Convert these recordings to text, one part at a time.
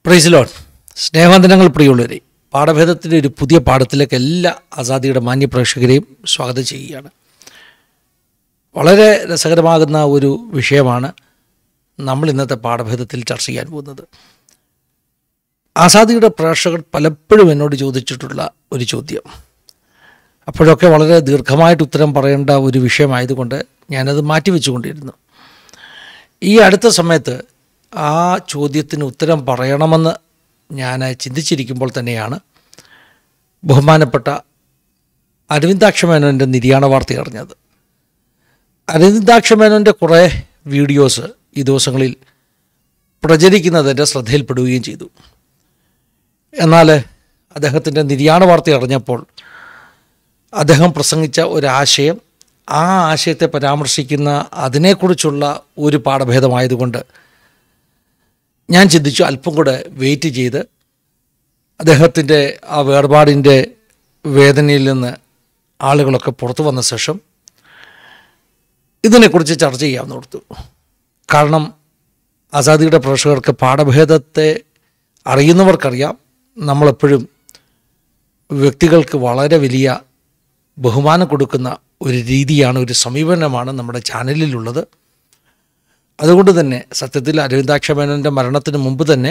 പ്രൈസിലോൺ സ്നേഹവന്ദനങ്ങൾ പ്രിയമുള്ളവരെ പാഠഭേദത്തിൻ്റെ ഒരു പുതിയ പാഠത്തിലേക്ക് എല്ലാ ആസാദിയുടെ മാന്യ പ്രേക്ഷകരെയും സ്വാഗതം ചെയ്യുകയാണ് വളരെ രസകരമാകുന്ന ഒരു വിഷയമാണ് നമ്മൾ ഇന്നത്തെ പാഠഭേദത്തിൽ ചർച്ച ചെയ്യാൻ പോകുന്നത് ആസാദിയുടെ പ്രേക്ഷകർ പലപ്പോഴും എന്നോട് ചോദിച്ചിട്ടുള്ള ഒരു ചോദ്യം അപ്പോഴൊക്കെ വളരെ ദീർഘമായിട്ട് ഉത്തരം പറയേണ്ട ഒരു വിഷയമായതുകൊണ്ട് ഞാനത് മാറ്റിവെച്ചുകൊണ്ടിരുന്നു ഈ അടുത്ത സമയത്ത് ആ ചോദ്യത്തിന് ഉത്തരം പറയണമെന്ന് ഞാൻ ചിന്തിച്ചിരിക്കുമ്പോൾ തന്നെയാണ് ബഹുമാനപ്പെട്ട അരവിന്ദാക്ഷമേനോൻ്റെ നിര്യാണ വാർത്ത അറിഞ്ഞത് അരവിന്ദാക്ഷമേനോൻ്റെ കുറേ വീഡിയോസ് ഈ ദിവസങ്ങളിൽ പ്രചരിക്കുന്നത് എൻ്റെ ശ്രദ്ധയിൽപ്പെടുകയും ചെയ്തു എന്നാൽ അദ്ദേഹത്തിൻ്റെ നിര്യാണ വാർത്ത അറിഞ്ഞപ്പോൾ അദ്ദേഹം പ്രസംഗിച്ച ഒരാശയം ആ ആശയത്തെ പരാമർശിക്കുന്ന അതിനെക്കുറിച്ചുള്ള ഒരു പാഠഭേദമായതുകൊണ്ട് ഞാൻ ചിന്തിച്ചു അല്പം കൂടെ വെയിറ്റ് ചെയ്ത് അദ്ദേഹത്തിൻ്റെ ആ വേർപാടിൻ്റെ വേദനയിൽ നിന്ന് ആളുകളൊക്കെ പുറത്തു വന്ന ശേഷം ഇതിനെക്കുറിച്ച് ചർച്ച ചെയ്യാമെന്ന് ഓർത്തു കാരണം ആസാദിയുടെ പ്രേക്ഷകർക്ക് പാഠഭേദത്തെ അറിയുന്നവർക്കറിയാം നമ്മളെപ്പോഴും വ്യക്തികൾക്ക് വളരെ വലിയ ബഹുമാനം കൊടുക്കുന്ന ഒരു രീതിയാണ് ഒരു സമീപനമാണ് നമ്മുടെ ചാനലിലുള്ളത് അതുകൊണ്ട് തന്നെ സത്യത്തിൽ അരവിന്ദാക്ഷമേനോൻ്റെ മരണത്തിന് മുമ്പ് തന്നെ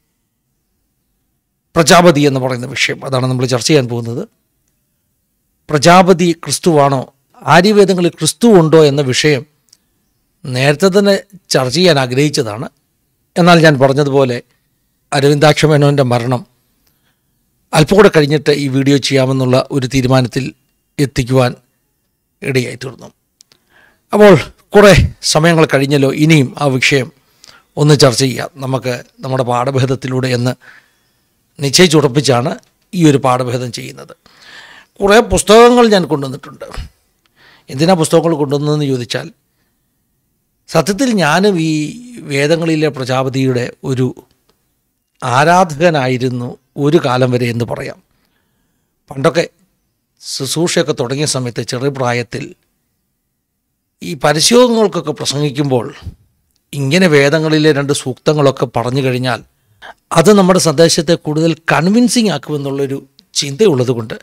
പ്രജാപതി എന്ന് പറയുന്ന വിഷയം അതാണ് നമ്മൾ ചർച്ച ചെയ്യാൻ പോകുന്നത് പ്രജാപതി ക്രിസ്തുവാണോ ആര്യവേദങ്ങളിൽ ക്രിസ്തു ഉണ്ടോ എന്ന വിഷയം നേരത്തെ തന്നെ ചർച്ച ചെയ്യാൻ ആഗ്രഹിച്ചതാണ് എന്നാൽ ഞാൻ പറഞ്ഞതുപോലെ അരവിന്ദാക്ഷമേനോൻ്റെ മരണം അല്പം കൂടെ കഴിഞ്ഞിട്ട് ഈ വീഡിയോ ചെയ്യാമെന്നുള്ള ഒരു തീരുമാനത്തിൽ എത്തിക്കുവാൻ ഇടയായി തീർന്നു അപ്പോൾ കുറേ സമയങ്ങൾ കഴിഞ്ഞല്ലോ ഇനിയും ആ വിഷയം ഒന്ന് ചർച്ച ചെയ്യാം നമുക്ക് നമ്മുടെ പാഠഭേദത്തിലൂടെ എന്ന് നിശ്ചയിച്ചുറപ്പിച്ചാണ് ഈ ഒരു പാഠഭേദം ചെയ്യുന്നത് കുറേ പുസ്തകങ്ങൾ ഞാൻ കൊണ്ടുവന്നിട്ടുണ്ട് എന്തിനാ പുസ്തകങ്ങൾ കൊണ്ടുവന്നതെന്ന് ചോദിച്ചാൽ സത്യത്തിൽ ഞാനും ഈ വേദങ്ങളിലെ പ്രജാപതിയുടെ ഒരു ആരാധകനായിരുന്നു ഒരു കാലം വരെ എന്ന് പറയാം പണ്ടൊക്കെ ശുശ്രൂഷയൊക്കെ തുടങ്ങിയ സമയത്ത് ചെറിയ പ്രായത്തിൽ ഈ പരസ്യോഗങ്ങൾക്കൊക്കെ പ്രസംഗിക്കുമ്പോൾ ഇങ്ങനെ വേദങ്ങളിലെ രണ്ട് സൂക്തങ്ങളൊക്കെ പറഞ്ഞു കഴിഞ്ഞാൽ അത് നമ്മുടെ സന്ദേശത്തെ കൂടുതൽ കൺവിൻസിങ് ആക്കുമെന്നുള്ളൊരു ചിന്തയുള്ളത് കൊണ്ട്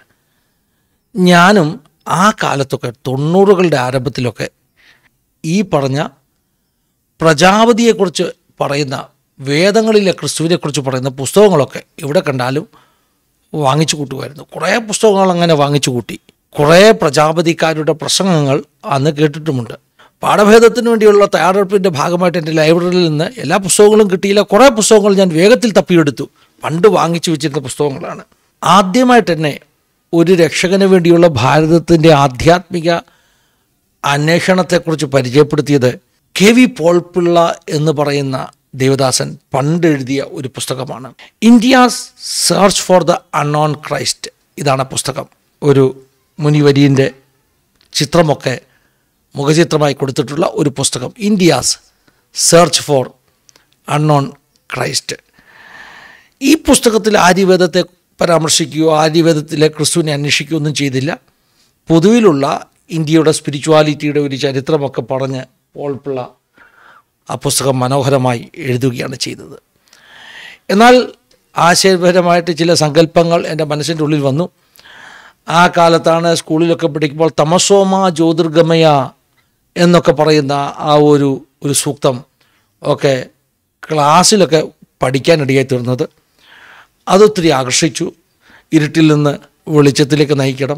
ഞാനും ആ കാലത്തൊക്കെ തൊണ്ണൂറുകളുടെ ആരംഭത്തിലൊക്കെ ഈ പറഞ്ഞ പ്രജാപതിയെക്കുറിച്ച് പറയുന്ന വേദങ്ങളിലെ ക്രിസ്തുവിനെക്കുറിച്ച് പറയുന്ന പുസ്തകങ്ങളൊക്കെ ഇവിടെ കണ്ടാലും വാങ്ങിച്ചു കൂട്ടുമായിരുന്നു കുറേ പുസ്തകങ്ങൾ അങ്ങനെ വാങ്ങിച്ചു കൂട്ടി കുറേ പ്രജാപതിക്കാരുടെ പ്രസംഗങ്ങൾ അന്ന് കേട്ടിട്ടുമുണ്ട് പാഠഭേദത്തിന് വേണ്ടിയുള്ള തയ്യാറെടുപ്പിൻ്റെ ഭാഗമായിട്ട് എൻ്റെ ലൈബ്രറിയിൽ നിന്ന് എല്ലാ പുസ്തകങ്ങളും കിട്ടിയില്ല കുറേ പുസ്തകങ്ങൾ ഞാൻ വേഗത്തിൽ തപ്പിയെടുത്തു പണ്ട് വാങ്ങിച്ചു വെച്ചിരുന്ന പുസ്തകങ്ങളാണ് ആദ്യമായിട്ട് തന്നെ ഒരു രക്ഷകന് വേണ്ടിയുള്ള ഭാരതത്തിൻ്റെ ആധ്യാത്മിക അന്വേഷണത്തെക്കുറിച്ച് പരിചയപ്പെടുത്തിയത് കെ വി പോൾപിള്ള എന്ന് പറയുന്ന ദേവദാസൻ പണ്ട് എഴുതിയ ഒരു പുസ്തകമാണ് India's search for the unknown Christ ഇതാണ് പുസ്തകം ഒരു മുനിവരീൻ്റെ ചിത്രമൊക്കെ മുഖചിത്രമായി കൊടുത്തിട്ടുള്ള ഒരു പുസ്തകം India's search for unknown Christ ഈ പുസ്തകത്തിൽ ആര്യവേദത്തെ പരാമർശിക്കുകയോ ആര്യവേദത്തിലെ ക്രിസ്തുവിനെ അന്വേഷിക്കുകയോ ഒന്നും ചെയ്തില്ല പൊതുവിലുള്ള ഇന്ത്യയുടെ സ്പിരിച്വാലിറ്റിയുടെ ഒരു ചരിത്രമൊക്കെ പറഞ്ഞ് പോൾ പിള്ള ആ പുസ്തകം മനോഹരമായി എഴുതുകയാണ് ചെയ്തത് എന്നാൽ ആശയപരമായിട്ട് ചില സങ്കല്പങ്ങൾ എൻ്റെ മനസ്സിൻ്റെ ഉള്ളിൽ വന്നു ആ കാലത്താണ് സ്കൂളിലൊക്കെ പഠിക്കുമ്പോൾ തമസോമ ജ്യോതിർഗമയ എന്നൊക്കെ പറയുന്ന ആ ഒരു ഒരു സൂക്തം ഒക്കെ ക്ലാസ്സിലൊക്കെ പഠിക്കാനിടയായി തീർന്നത് അതൊത്തിരി ആകർഷിച്ചു ഇരുട്ടിൽ നിന്ന് വെളിച്ചത്തിലേക്ക് നയിക്കണം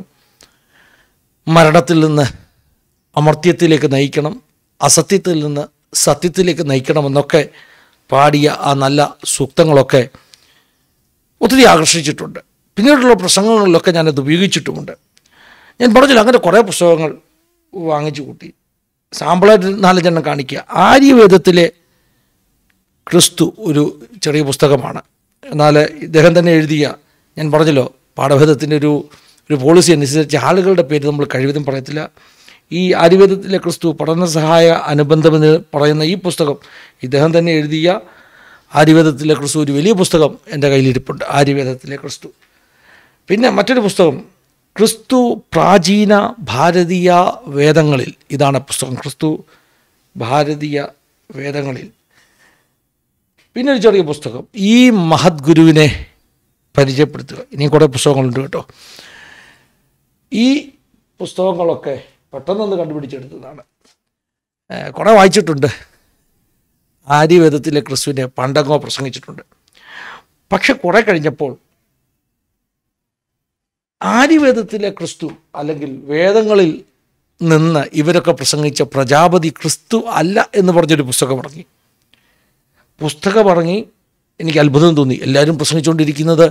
മരണത്തിൽ നിന്ന് അമർത്യത്തിലേക്ക് നയിക്കണം അസത്യത്തിൽ നിന്ന് സത്യത്തിലേക്ക് നയിക്കണമെന്നൊക്കെ പാടിയ ആ നല്ല സൂക്തങ്ങളൊക്കെ ഒത്തിരി ആകർഷിച്ചിട്ടുണ്ട് പിന്നീടുള്ള പ്രസംഗങ്ങളിലൊക്കെ ഞാനത് ഉപയോഗിച്ചിട്ടുമുണ്ട് ഞാൻ പറഞ്ഞില്ല അങ്ങനെ കുറേ പുസ്തകങ്ങൾ വാങ്ങിച്ചു കൂട്ടി സാമ്പിളായിട്ട് നാലഞ്ചെണ്ണം കാണിക്കുക ആര്യവേദത്തിലെ ക്രിസ്തു ഒരു ചെറിയ പുസ്തകമാണ് എന്നാൽ ഇദ്ദേഹം തന്നെ എഴുതിയ ഞാൻ പറഞ്ഞല്ലോ പാഠഭേദത്തിൻ്റെ ഒരു ഒരു പോളിസി അനുസരിച്ച് ആളുകളുടെ പേര് നമ്മൾ കഴിവതും പറയത്തില്ല ഈ ആര്യവേദത്തിലെ ക്രിസ്തു പഠന സഹായ അനുബന്ധമെന്ന് പറയുന്ന ഈ പുസ്തകം ഇദ്ദേഹം തന്നെ എഴുതിയ ആര്യവേദത്തിലെ ക്രിസ്തു ഒരു വലിയ പുസ്തകം എൻ്റെ കയ്യിലിരിപ്പുണ്ട് ആര്യവേദത്തിലെ ക്രിസ്തു പിന്നെ മറ്റൊരു പുസ്തകം ക്രിസ്തു പ്രാചീന ഭാരതീയ വേദങ്ങളിൽ ഇതാണ് പുസ്തകം ക്രിസ്തു ഭാരതീയ വേദങ്ങളിൽ പിന്നെ ഒരു ചെറിയ പുസ്തകം ഈ മഹത് ഗുരുവിനെ പരിചയപ്പെടുത്തുക ഇനിയും കുറേ പുസ്തകങ്ങളുണ്ട് കേട്ടോ ഈ പുസ്തകങ്ങളൊക്കെ പെട്ടെന്നൊന്ന് കണ്ടുപിടിച്ചെടുത്തതാണ് ഏഹ് കുറേ വായിച്ചിട്ടുണ്ട് ആര്യവേദത്തിലെ ക്രിസ്തുവിനെ പണ്ടങ്ങോ പ്രസംഗിച്ചിട്ടുണ്ട് പക്ഷെ കുറെ കഴിഞ്ഞപ്പോൾ ആര്യവേദത്തിലെ ക്രിസ്തു അല്ലെങ്കിൽ വേദങ്ങളിൽ നിന്ന് ഇവരൊക്കെ പ്രസംഗിച്ച പ്രജാപതി ക്രിസ്തു അല്ല എന്ന് പറഞ്ഞൊരു പുസ്തകം ഇറങ്ങി പുസ്തകം ഇറങ്ങി എനിക്ക് അത്ഭുതം തോന്നി എല്ലാവരും പ്രസംഗിച്ചുകൊണ്ടിരിക്കുന്നത്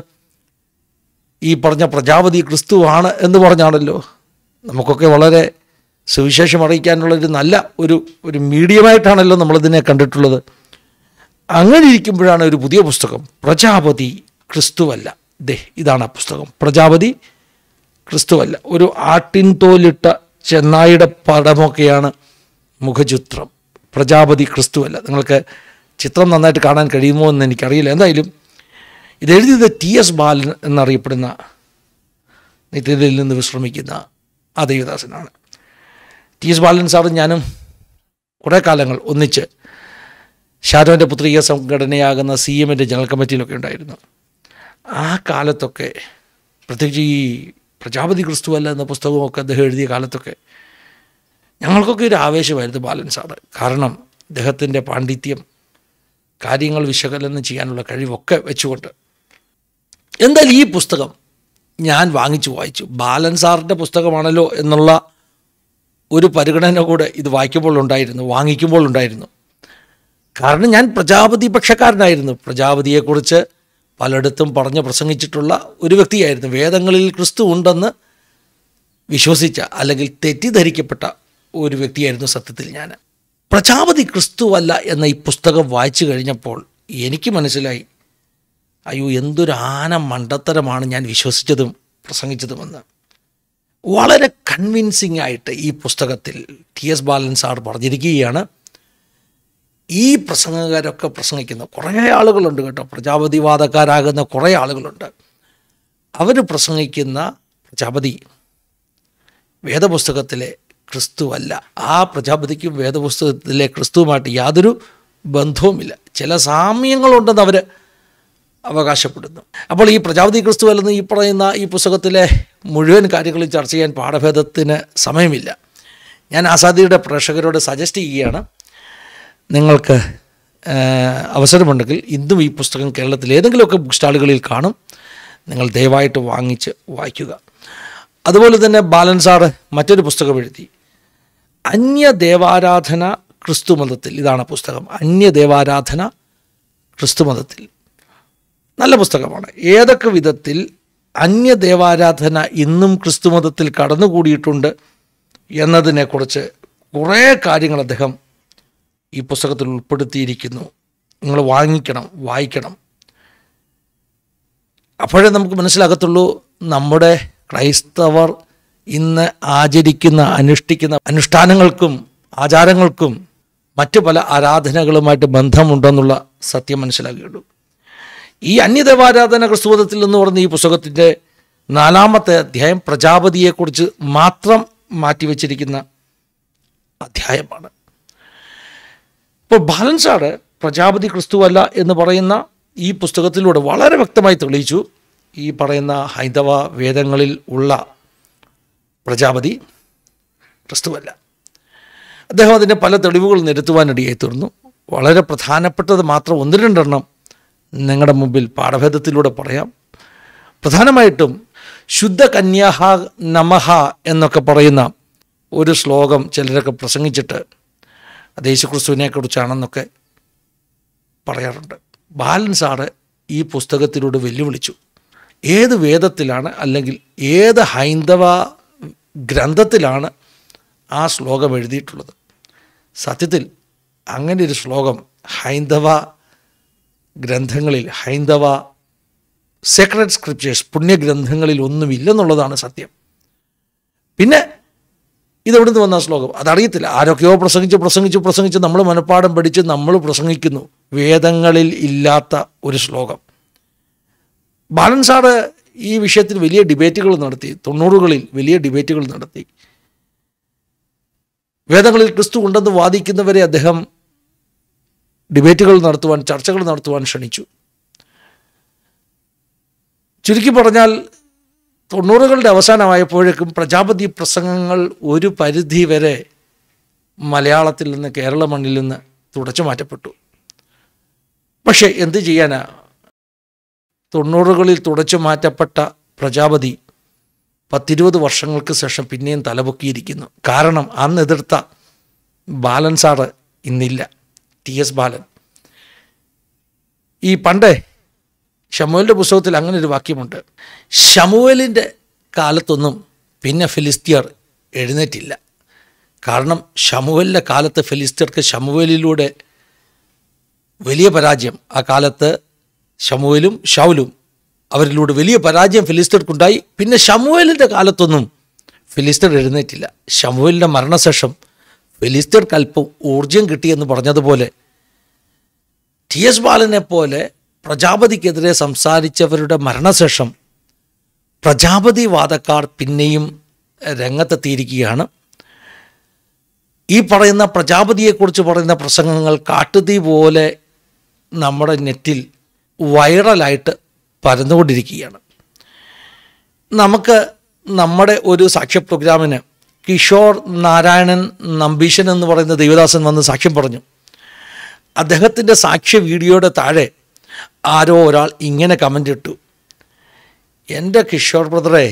ഈ പറഞ്ഞ പ്രജാപതി ക്രിസ്തു ആണ് എന്ന് പറഞ്ഞാണല്ലോ നമുക്കൊക്കെ വളരെ സുവിശേഷം അറിയിക്കാനുള്ളൊരു നല്ല ഒരു ഒരു മീഡിയമായിട്ടാണല്ലോ നമ്മളിതിനെ കണ്ടിട്ടുള്ളത് അങ്ങനെ ഇരിക്കുമ്പോഴാണ് ഒരു പുതിയ പുസ്തകം പ്രജാപതി ക്രിസ്തുവല്ല ദേ ഇതാണ് ആ പുസ്തകം പ്രജാപതി ക്രിസ്തുവല്ല ഒരു ആട്ടിൻ തോലിട്ട ചെന്നായിയുടെ പടമൊക്കെയാണ് മുഖചിത്രം പ്രജാപതി ക്രിസ്തുവല്ല നിങ്ങൾക്ക് ചിത്രം നന്നായിട്ട് കാണാൻ കഴിയുമോ എന്ന് എനിക്കറിയില്ല എന്തായാലും ഇതെഴുതിയത് ടി എസ് ബാലൻ എന്നറിയപ്പെടുന്ന നിത്യതയിൽ നിന്ന് വിശ്രമിക്കുന്ന ആ ദേവദാസനാണ് ടി എസ് ബാലൻ സാറും ഞാനും കുറേ കാലങ്ങൾ ഒന്നിച്ച് ഷാരോൻ്റെ പുത്രിക സംഘടനയാകുന്ന സി എമ്മിൻ്റെ ജനറൽ കമ്മിറ്റിയിലൊക്കെ ഉണ്ടായിരുന്നു ആ കാലത്തൊക്കെ പ്രത്യേകിച്ച് ഈ പ്രജാപതി ക്രിസ്തുവല്ല എന്ന പുസ്തകമൊക്കെ അദ്ദേഹം എഴുതിയ കാലത്തൊക്കെ ഞങ്ങൾക്കൊക്കെ ഒരു ആവേശമായിരുന്നു ബാലൻ സാറ് കാരണം അദ്ദേഹത്തിൻ്റെ പാണ്ഡിത്യം കാര്യങ്ങൾ വിശകലനം ചെയ്യാനുള്ള കഴിവൊക്കെ വെച്ചുകൊണ്ട് എന്തായാലും ഈ പുസ്തകം ഞാൻ വാങ്ങിച്ചു വായിച്ചു ബാലൻ സാറിൻ്റെ പുസ്തകമാണല്ലോ എന്നുള്ള ഒരു പരിഗണന കൂടെ ഇത് വായിക്കുമ്പോൾ ഉണ്ടായിരുന്നു വാങ്ങിക്കുമ്പോൾ ഉണ്ടായിരുന്നു കാരണം ഞാൻ പ്രജാപതി പക്ഷക്കാരനായിരുന്നു പ്രജാപതിയെക്കുറിച്ച് പലയിടത്തും പറഞ്ഞ് പ്രസംഗിച്ചിട്ടുള്ള ഒരു വ്യക്തിയായിരുന്നു വേദങ്ങളിൽ ക്രിസ്തു ഉണ്ടെന്ന് വിശ്വസിച്ച അല്ലെങ്കിൽ തെറ്റിദ്ധരിക്കപ്പെട്ട ഒരു വ്യക്തിയായിരുന്നു സത്യത്തിൽ ഞാൻ പ്രജാപതി ക്രിസ്തുവല്ല എന്ന ഈ പുസ്തകം വായിച്ചു കഴിഞ്ഞപ്പോൾ എനിക്ക് മനസ്സിലായി അയ്യോ എന്തൊരു ആന മണ്ടത്തരമാണ് ഞാൻ വിശ്വസിച്ചതും പ്രസംഗിച്ചതുമെന്ന് വളരെ കൺവിൻസിങ് ആയിട്ട് ഈ പുസ്തകത്തിൽ ടി എസ് ബാലൻ സാർ പറഞ്ഞിരിക്കുകയാണ് ഈ പ്രസംഗക്കാരൊക്കെ പ്രസംഗിക്കുന്ന കുറേ ആളുകളുണ്ട് കേട്ടോ പ്രജാപതിവാദക്കാരാകുന്ന കുറേ ആളുകളുണ്ട് അവർ പ്രസംഗിക്കുന്ന പ്രജാപതി വേദപുസ്തകത്തിലെ ക്രിസ്തുവല്ല ആ പ്രജാപതിക്കും വേദപുസ്തകത്തിലെ ക്രിസ്തുവുമായിട്ട് യാതൊരു ബന്ധവുമില്ല ചില സാമ്യങ്ങളുണ്ടെന്ന് അവർ അവകാശപ്പെടുന്നു അപ്പോൾ ഈ പ്രജാപതി ക്രിസ്തു അല്ലെന്ന് ഈ പറയുന്ന ഈ പുസ്തകത്തിലെ മുഴുവൻ കാര്യങ്ങളും ചർച്ച ചെയ്യാൻ പാഠഭേദത്തിന് സമയമില്ല ഞാൻ ആസാദിയുടെ പ്രേക്ഷകരോട് സജസ്റ്റ് ചെയ്യുകയാണ് നിങ്ങൾക്ക് ഏഹ്, അവസരമുണ്ടെങ്കിൽ ഇന്നും ഈ പുസ്തകം കേരളത്തിൽ ഏതെങ്കിലുമൊക്കെ ബുക്ക് സ്റ്റാളുകളിൽ കാണും നിങ്ങൾ ദയവായിട്ട് വാങ്ങിച്ച് വായിക്കുക അതുപോലെ തന്നെ ബാലൻ സാറ് മറ്റൊരു പുസ്തകം എഴുതി അന്യദേവാരാധന ക്രിസ്തുമതത്തിൽ ഇതാണ് പുസ്തകം അന്യദേവാരാധന ക്രിസ്തുമതത്തിൽ നല്ല പുസ്തകമാണ് ഏതൊക്കെ വിധത്തിൽ അന്യദേവാരാധന ഇന്നും ക്രിസ്തുമതത്തിൽ കടന്നുകൂടിയിട്ടുണ്ട് എന്നതിനെക്കുറിച്ച് കുറേ കാര്യങ്ങൾ അദ്ദേഹം ഈ പുസ്തകത്തിൽ ഉൾപ്പെടുത്തിയിരിക്കുന്നു നിങ്ങൾ വാങ്ങിക്കണം വായിക്കണം അപ്പോഴേ നമുക്ക് മനസ്സിലാകത്തുള്ളൂ നമ്മുടെ ക്രൈസ്തവർ ഇന്ന് ആചരിക്കുന്ന അനുഷ്ഠിക്കുന്ന അനുഷ്ഠാനങ്ങൾക്കും ആചാരങ്ങൾക്കും മറ്റു പല ആരാധനകളുമായിട്ട് ബന്ധമുണ്ടെന്നുള്ള സത്യം മനസ്സിലാക്കുകയുള്ളൂ ഈ അന്യദേവാരാധന ക്രിസ്തുവതത്തിൽ എന്ന് പറഞ്ഞ ഈ പുസ്തകത്തിൻ്റെ നാലാമത്തെ അധ്യായം പ്രജാപതിയെക്കുറിച്ച് മാത്രം മാറ്റിവെച്ചിരിക്കുന്ന അധ്യായമാണ് ഇപ്പോൾ ബാലൻസാട് പ്രജാപതി ക്രിസ്തുവല്ല എന്ന് പറയുന്ന ഈ പുസ്തകത്തിലൂടെ വളരെ വ്യക്തമായി തെളിയിച്ചു ഈ പറയുന്ന ഹൈന്ദവ വേദങ്ങളിൽ ഉള്ള പ്രജാപതി ക്രിസ്തുവല്ല അദ്ദേഹം അതിൻ്റെ പല തെളിവുകൾ നിരത്തുവാനിടയായി തീർന്നു വളരെ പ്രധാനപ്പെട്ടത് മാത്രം ഒന്ന് രണ്ടെണ്ണം നിങ്ങളുടെ മുമ്പിൽ പാഠഭേദത്തിലൂടെ പറയാം പ്രധാനമായിട്ടും ശുദ്ധ കന്യാഹ നമഹ എന്നൊക്കെ പറയുന്ന ഒരു ശ്ലോകം ചിലരൊക്കെ പ്രസംഗിച്ചിട്ട് അത് യേശുക്രിസ്തുവിനെ കുറിച്ചാണെന്നൊക്കെ പറയാറുണ്ട് ബാലൻ സാറ് ഈ പുസ്തകത്തിലൂടെ വെല്ലുവിളിച്ചു ഏത് വേദത്തിലാണ് അല്ലെങ്കിൽ ഏത് ഹൈന്ദവ ഗ്രന്ഥത്തിലാണ് ആ ശ്ലോകം എഴുതിയിട്ടുള്ളത് സത്യത്തിൽ അങ്ങനെ ഒരു ശ്ലോകം ഹൈന്ദവ ഗ്രന്ഥങ്ങളിൽ ഹൈന്ദവ സീക്രട്ട് സ്ക്രിപ്റ്റേഴ്സ് പുണ്യഗ്രന്ഥങ്ങളിൽ ഒന്നുമില്ലെന്നുള്ളതാണ് സത്യം പിന്നെ ഇതെവിടുന്ന് വന്ന ശ്ലോകം അതറിയത്തില്ല ആരൊക്കെയോ പ്രസംഗിച്ച് പ്രസംഗിച്ച് പ്രസംഗിച്ച് നമ്മൾ മനഃപ്പാഠം പഠിച്ച് നമ്മൾ പ്രസംഗിക്കുന്നു വേദങ്ങളിൽ ഇല്ലാത്ത ഒരു ശ്ലോകം ബാലൻ സാറ് ഈ വിഷയത്തിൽ വലിയ ഡിബേറ്റുകൾ നടത്തി തൊണ്ണൂറുകളിൽ വലിയ ഡിബേറ്റുകൾ നടത്തി വേദങ്ങളിൽ ക്രിസ്തു ഉണ്ടെന്ന് വാദിക്കുന്നവരെ അദ്ദേഹം ഡിബേറ്റുകൾ നടത്തുവാൻ ചർച്ചകൾ നടത്തുവാൻ ക്ഷണിച്ചു ചുരുക്കി പറഞ്ഞാൽ തൊണ്ണൂറുകളുടെ അവസാനമായപ്പോഴേക്കും പ്രജാപതി പ്രസംഗങ്ങൾ ഒരു പരിധി വരെ മലയാളത്തിൽ നിന്ന് കേരള മണ്ണിൽ നിന്ന് തുടച്ചു മാറ്റപ്പെട്ടു പക്ഷേ എന്ത് ചെയ്യാനാ തൊണ്ണൂറുകളിൽ തുടച്ചു മാറ്റപ്പെട്ട പ്രജാപതി പത്തിരുപത് വർഷങ്ങൾക്ക് ശേഷം പിന്നെയും തലപൊക്കിയിരിക്കുന്നു കാരണം അന്ന് എതിർത്ത ബാലൻ സാറ് ഇന്നില്ല ടി എസ് ബാലൻ ഈ പണ്ടേ ഷമുവേലിൻ്റെ പുസ്തകത്തിൽ അങ്ങനെ ഒരു വാക്യമുണ്ട് ഷമുവേലിൻ്റെ കാലത്തൊന്നും പിന്നെ ഫിലിസ്തീയർ എഴുന്നേറ്റില്ല കാരണം ഷമുവേലിൻ്റെ കാലത്ത് ഫിലിസ്തീയർക്ക് ഷമുവേലിലൂടെ വലിയ പരാജയം ആ കാലത്ത് ഷമുവേലും ഷൗലും അവരിലൂടെ വലിയ പരാജയം ഫിലിസ്തീർക്കുണ്ടായി പിന്നെ ഷമുവേലിൻ്റെ കാലത്തൊന്നും ഫിലിസ്തീർ എഴുന്നേറ്റില്ല ഷമുവേലിൻ്റെ മരണശേഷം ഫിലിസ്തീർക്ക് അല്പം ഊർജം കിട്ടിയെന്ന് പറഞ്ഞതുപോലെ ടി എസ് ബാലനെ പോലെ പ്രജാപതിക്കെതിരെ സംസാരിച്ചവരുടെ മരണശേഷം പ്രജാപതിവാദക്കാർ പിന്നെയും രംഗത്തെത്തിയിരിക്കുകയാണ് ഈ പറയുന്ന പ്രജാപതിയെക്കുറിച്ച് പറയുന്ന പ്രസംഗങ്ങൾ കാട്ടുതീ പോലെ നമ്മുടെ നെറ്റിൽ വൈറലായിട്ട് പരന്നുകൊണ്ടിരിക്കുകയാണ് നമുക്ക് നമ്മുടെ ഒരു സാക്ഷ്യ പ്രോഗ്രാമിന് കിഷോർ നാരായണൻ നമ്പീശൻ എന്ന് പറയുന്ന ദേവദാസൻ വന്ന് സാക്ഷ്യം പറഞ്ഞു അദ്ദേഹത്തിൻ്റെ സാക്ഷ്യ വീഡിയോയുടെ താഴെ ആരോ ഒരാൾ ഇങ്ങനെ കമൻ്റ് ഇട്ടു എൻ്റെ കിഷോർ ബ്രദറെ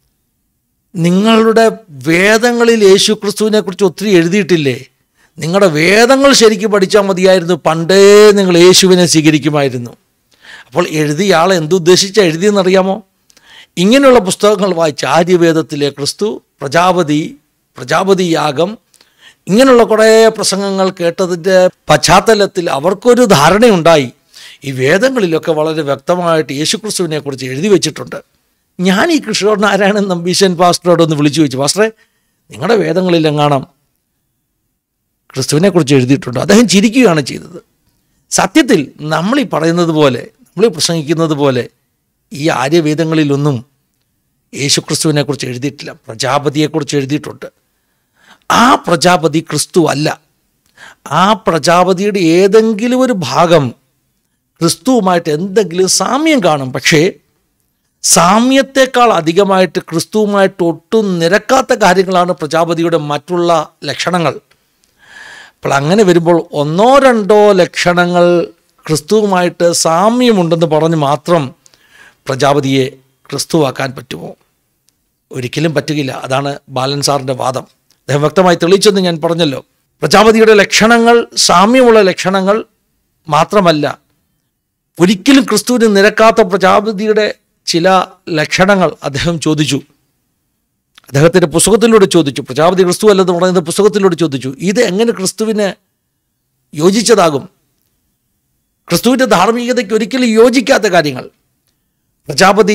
നിങ്ങളുടെ വേദങ്ങളിൽ യേശു ക്രിസ്തുവിനെ കുറിച്ച് ഒത്തിരി എഴുതിയിട്ടില്ലേ നിങ്ങളുടെ വേദങ്ങൾ ശരിക്കും പഠിച്ചാൽ മതിയായിരുന്നു പണ്ടേ നിങ്ങൾ യേശുവിനെ സ്വീകരിക്കുമായിരുന്നു അപ്പോൾ എഴുതിയ ആൾ എന്തുദ്ദേശിച്ചാണ് എഴുതിയെന്നറിയാമോ ഇങ്ങനെയുള്ള പുസ്തകങ്ങൾ വായിച്ച് ആര്യവേദത്തിലെ ക്രിസ്തു പ്രജാപതി പ്രജാപതി യാഗം ഇങ്ങനെയുള്ള കുറേ പ്രസംഗങ്ങൾ കേട്ടതിൻ്റെ പശ്ചാത്തലത്തിൽ അവർക്കൊരു ധാരണയുണ്ടായി ഈ വേദങ്ങളിലൊക്കെ വളരെ വ്യക്തമായിട്ട് യേശുക്രിസ്തുവിനെ കുറിച്ച് എഴുതി വെച്ചിട്ടുണ്ട് ഞാൻ ഈ കൃഷ്ണ നാരായണൻ നമ്പീശൻ പാസ്റ്ററോട് ഒന്ന് വിളിച്ചു ചോദിച്ചു പാസ്റ്ററെ നിങ്ങളുടെ വേദങ്ങളിൽ എങ്ങാണം ക്രിസ്തുവിനെ കുറിച്ച് എഴുതിയിട്ടുണ്ട് അദ്ദേഹം ചിരിക്കുകയാണ് ചെയ്തത് സത്യത്തിൽ നമ്മൾ ഈ പറയുന്നത് പോലെ നമ്മൾ ഈ പ്രസംഗിക്കുന്നത് പോലെ ഈ ആര്യവേദങ്ങളിലൊന്നും യേശുക്രിസ്തുവിനെ കുറിച്ച് എഴുതിയിട്ടില്ല പ്രജാപതിയെക്കുറിച്ച് എഴുതിയിട്ടുണ്ട് ആ പ്രജാപതി ക്രിസ്തു അല്ല ആ പ്രജാപതിയുടെ ഏതെങ്കിലും ഒരു ഭാഗം ക്രിസ്തുവുമായിട്ട് എന്തെങ്കിലും സാമ്യം കാണും പക്ഷേ സാമ്യത്തെക്കാൾ അധികമായിട്ട് ക്രിസ്തുവുമായിട്ട് ഒട്ടും നിരക്കാത്ത കാര്യങ്ങളാണ് പ്രജാപതിയുടെ മറ്റുള്ള ലക്ഷണങ്ങൾ അപ്പോൾ അങ്ങനെ വരുമ്പോൾ ഒന്നോ രണ്ടോ ലക്ഷണങ്ങൾ ക്രിസ്തുവുമായിട്ട് സാമ്യമുണ്ടെന്ന് പറഞ്ഞ് മാത്രം പ്രജാപതിയെ ക്രിസ്തുവാക്കാൻ പറ്റുമോ ഒരിക്കലും പറ്റുകയില്ല അതാണ് ബാലൻ സാറിൻ്റെ വാദം അദ്ദേഹം വ്യക്തമായി തെളിയിച്ചെന്ന് ഞാൻ പറഞ്ഞല്ലോ പ്രജാപതിയുടെ ലക്ഷണങ്ങൾ സാമ്യമുള്ള ലക്ഷണങ്ങൾ മാത്രമല്ല ഒരിക്കലും ക്രിസ്തുവിന് നിരക്കാത്ത പ്രജാപതിയുടെ ചില ലക്ഷണങ്ങൾ അദ്ദേഹം ചോദിച്ചു അദ്ദേഹത്തിൻ്റെ പുസ്തകത്തിലൂടെ ചോദിച്ചു പ്രജാപതി ക്രിസ്തു അല്ലെന്ന് പറയുന്നത് പുസ്തകത്തിലൂടെ ചോദിച്ചു ഇത് എങ്ങനെ ക്രിസ്തുവിന് യോജിച്ചതാകും ക്രിസ്തുവിൻ്റെ ധാർമ്മികതയ്ക്ക് ഒരിക്കലും യോജിക്കാത്ത കാര്യങ്ങൾ പ്രജാപതി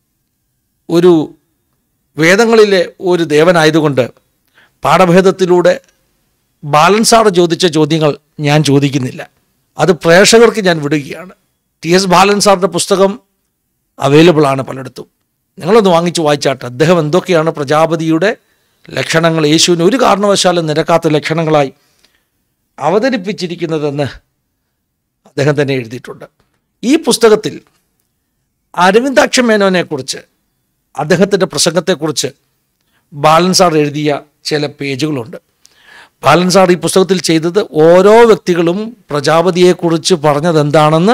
ഒരു വേദങ്ങളിലെ ഒരു ദേവനായതുകൊണ്ട് പാഠഭേദത്തിലൂടെ ബാലൻസാറ് ചോദിച്ച ചോദ്യങ്ങൾ ഞാൻ ചോദിക്കുന്നില്ല അത് പ്രേക്ഷകർക്ക് ഞാൻ വിടുകയാണ് ടി എസ് ബാലൻ സാറിൻ്റെ പുസ്തകം അവൈലബിൾ ആണ് പലയിടത്തും നിങ്ങളൊന്ന് വാങ്ങിച്ച് വായിച്ചാട്ടെ അദ്ദേഹം എന്തൊക്കെയാണ് പ്രജാപതിയുടെ ലക്ഷണങ്ങൾ യേശുവിന് ഒരു കാരണവശാലും നിരക്കാത്ത ലക്ഷണങ്ങളായി അവതരിപ്പിച്ചിരിക്കുന്നതെന്ന് അദ്ദേഹം തന്നെ എഴുതിയിട്ടുണ്ട് ഈ പുസ്തകത്തിൽ അരവിന്ദാക്ഷം മേനോനെക്കുറിച്ച് അദ്ദേഹത്തിൻ്റെ പ്രസംഗത്തെക്കുറിച്ച് ബാലൻ സാർ എഴുതിയ ചില പേജുകളുണ്ട് ബാലൻ സാർ ഈ പുസ്തകത്തിൽ ചെയ്തത് ഓരോ വ്യക്തികളും പ്രജാപതിയെക്കുറിച്ച് പറഞ്ഞത് എന്താണെന്ന്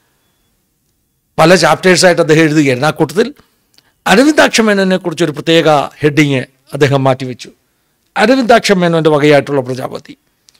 പല ചാപ്റ്റേഴ്സായിട്ട് അദ്ദേഹം എഴുതുകയായിരുന്നു ആ കൂട്ടത്തിൽ അരവിന്ദാക്ഷ മേനോനെ കുറിച്ച് ഒരു പ്രത്യേക ഹെഡിങ് അദ്ദേഹം മാറ്റിവെച്ചു അരവിന്ദാക്ഷ മേനോൻ്റെ വകയായിട്ടുള്ള പ്രജാപതി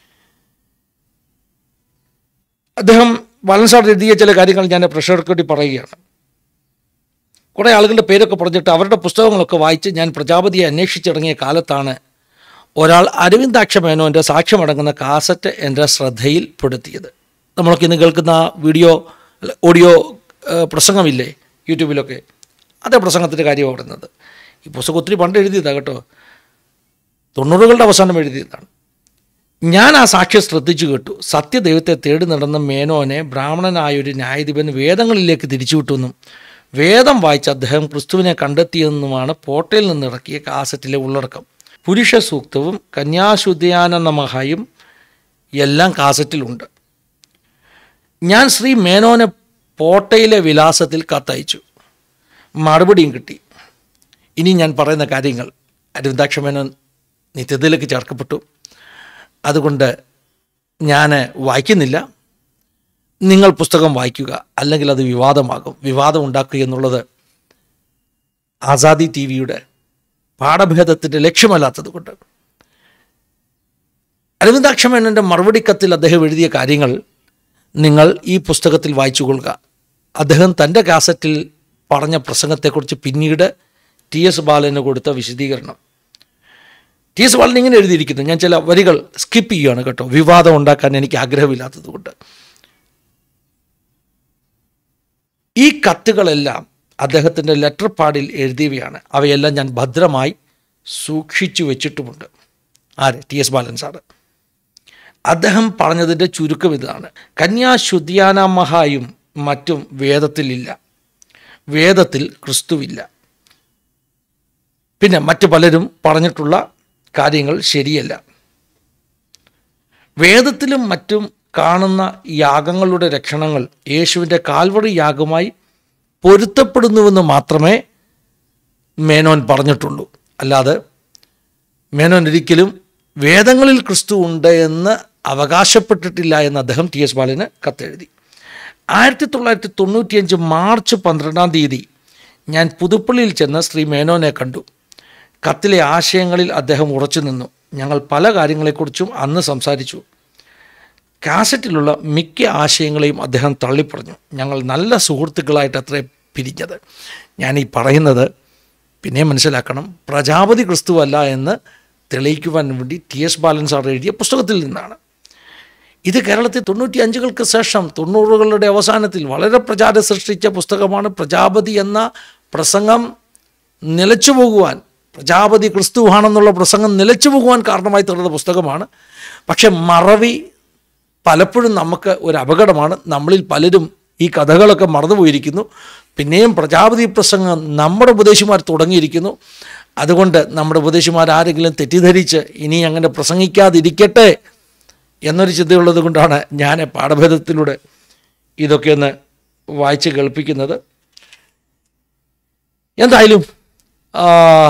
അദ്ദേഹം ബാലൻ സാർ എഴുതിയ ചില കാര്യങ്ങൾ ഞാൻ പ്രഷർക്ക് വേണ്ടി പറയുകയാണ് കുറേ ആളുകളുടെ പേരൊക്കെ പറഞ്ഞിട്ട് അവരുടെ പുസ്തകങ്ങളൊക്കെ വായിച്ച് ഞാൻ പ്രജാപതിയെ അന്വേഷിച്ചിറങ്ങിയ കാലത്താണ് ഒരാൾ അരവിന്ദാക്ഷ മേനോൻ്റെ സാക്ഷ്യമടങ്ങുന്ന കാസറ്റ് എൻ്റെ ശ്രദ്ധയിൽപ്പെടുത്തിയത് നമ്മളൊക്കെ ഇന്ന് കേൾക്കുന്ന വീഡിയോ അല്ല, ഓഡിയോ ഏഹ്, പ്രസംഗമില്ലേ യൂട്യൂബിലൊക്കെ അതേ പ്രസംഗത്തിൻ്റെ കാര്യമാണ് പറയുന്നത് ഈ പുസ്തകം ഒത്തിരി പണ്ട് എഴുതിയതാണ് കേട്ടോ തൊണ്ണൂറുകളുടെ അവസാനം എഴുതിയതാണ് ഞാൻ ആ സാക്ഷ്യം ശ്രദ്ധിച്ചു കേട്ടു സത്യദൈവത്തെ തേടി നടന്ന മേനോനെ ബ്രാഹ്മണനായ ഒരു ന്യായാധിപൻ വേദങ്ങളിലേക്ക് തിരിച്ചുവിട്ടെന്നും വേദം വായിച്ച അദ്ദേഹം ക്രിസ്തുവിനെ കണ്ടെത്തിയെന്നുമാണ് പോട്ടയിൽ നിന്ന് ഇറക്കിയ കാസറ്റിലെ ഉള്ളടക്കം പുരുഷ സൂക്തവും കന്യാശുദ്ധ്യാന നമഹായും എല്ലാം കാസറ്റിലുണ്ട് ഞാൻ ശ്രീ മേനോനെ പോട്ടയിലെ വിലാസത്തിൽ കത്തയച്ചു മറുപടിയും കിട്ടി ഇനി ഞാൻ പറയുന്ന കാര്യങ്ങൾ അരവിന്ദാക്ഷ മേനോൻ നിത്യതയിലേക്ക് ചേർക്കപ്പെട്ടു അതുകൊണ്ട് ഞാൻ വായിക്കുന്നില്ല നിങ്ങൾ പുസ്തകം വായിക്കുക അല്ലെങ്കിൽ അത് വിവാദമാകും വിവാദം ഉണ്ടാക്കുക എന്നുള്ളത് ആസാദി ടി വിയുടെ പാഠഭേദത്തിൻ്റെ ലക്ഷ്യമല്ലാത്തത് കൊണ്ട് അരവിന്ദാക്ഷമേനൻ്റെ മറുപടി കത്തിൽ അദ്ദേഹം എഴുതിയ കാര്യങ്ങൾ നിങ്ങൾ ഈ പുസ്തകത്തിൽ വായിച്ചു കൊള്ളുക അദ്ദേഹം തൻ്റെ കാസറ്റിൽ പറഞ്ഞ പ്രസംഗത്തെക്കുറിച്ച് പിന്നീട് ടി എസ് ബാലന് കൊടുത്ത വിശദീകരണം ടി എസ് ബാലൻ ഇങ്ങനെ എഴുതിയിരിക്കുന്നു ഞാൻ ചില വരികൾ സ്കിപ്പ് ചെയ്യുകയാണ് കേട്ടോ വിവാദം ഉണ്ടാക്കാൻ എനിക്ക് ആഗ്രഹമില്ലാത്തത് കൊണ്ട് ഈ കത്തുകളെല്ലാം അദ്ദേഹത്തിൻ്റെ ലെറ്റർ പാഡിൽ എഴുതിയവയാണ് അവയെല്ലാം ഞാൻ ഭദ്രമായി സൂക്ഷിച്ചു വെച്ചിട്ടുമുണ്ട് ആര് ടി എസ് ബാലൻ സാറ് അദ്ദേഹം പറഞ്ഞതിൻ്റെ ചുരുക്കം ഇതാണ് കന്യാശുദ്ധ്യാന മഹായും മറ്റും വേദത്തിലില്ല വേദത്തിൽ ക്രിസ്തുവില്ല പിന്നെ മറ്റു പലരും പറഞ്ഞിട്ടുള്ള കാര്യങ്ങൾ ശരിയല്ല വേദത്തിലും മറ്റും കാണുന്ന യാഗങ്ങളുടെ രക്ഷണങ്ങൾ യേശുവിൻ്റെ കാൽവറി യാഗമായി പൊരുത്തപ്പെടുന്നുവെന്ന് മാത്രമേ മേനോൻ പറഞ്ഞിട്ടുള്ളൂ അല്ലാതെ മേനോൻ ഒരിക്കലും വേദങ്ങളിൽ ക്രിസ്തു ഉണ്ട് എന്ന് അവകാശപ്പെട്ടിട്ടില്ല എന്ന് അദ്ദേഹം ടി എസ് ബാലന് കത്തെഴുതി ആയിരത്തി തൊള്ളായിരത്തി തൊണ്ണൂറ്റിയഞ്ച് മാർച്ച് പന്ത്രണ്ടാം തീയതി ഞാൻ പുതുപ്പള്ളിയിൽ ചെന്ന് ശ്രീ മേനോനെ കണ്ടു കത്തിലെ ആശയങ്ങളിൽ അദ്ദേഹം ഉറച്ചു നിന്നു ഞങ്ങൾ പല കാര്യങ്ങളെക്കുറിച്ചും അന്ന് സംസാരിച്ചു കാസറ്റിലുള്ള മിക്ക ആശയങ്ങളെയും അദ്ദേഹം തള്ളിപ്പറഞ്ഞു ഞങ്ങൾ നല്ല സുഹൃത്തുക്കളായിട്ട് അത്രേ പിരിഞ്ഞത് ഞാൻ ഈ പറയുന്നത് പിന്നെ മനസ്സിലാക്കണം പ്രജാപതി ക്രിസ്തുവല്ല എന്ന് തെളിയിക്കുവാൻ വേണ്ടി ടി എസ് ബാലൻ സാർ എഴുതിയ പുസ്തകത്തിൽ നിന്നാണ് ഇത് കേരളത്തിൽ തൊണ്ണൂറ്റി അഞ്ചുകൾക്ക് ശേഷം തൊണ്ണൂറുകളുടെ അവസാനത്തിൽ വളരെ പ്രചാരം സൃഷ്ടിച്ച പുസ്തകമാണ് പ്രജാപതി എന്ന പ്രസംഗം നിലച്ചു പോകുവാൻ പ്രജാപതി ക്രിസ്തുവാണെന്നുള്ള പ്രസംഗം നിലച്ചു പോകുവാൻ കാരണമായി തീർന്ന പുസ്തകമാണ് പക്ഷെ മറവി പലപ്പോഴും നമുക്ക് ഒരു അപകടമാണ് നമ്മളിൽ പലരും ഈ കഥകളൊക്കെ മറന്നുപോയിരിക്കുന്നു പിന്നെയും പ്രജാപതി പ്രസംഗം നമ്മുടെ ഉപദേശിമാർ തുടങ്ങിയിരിക്കുന്നു അതുകൊണ്ട് നമ്മുടെ ഉപദേശിമാർ ആരെങ്കിലും തെറ്റിദ്ധരിച്ച് ഇനി അങ്ങനെ പ്രസംഗിക്കാതിരിക്കട്ടെ എന്നൊരു ചിന്തയുള്ളത് കൊണ്ടാണ് ഞാൻ പാഠഭേദത്തിലൂടെ ഇതൊക്കെ ഒന്ന് വായിച്ച് കേൾപ്പിക്കുന്നത് എന്തായാലും ആ,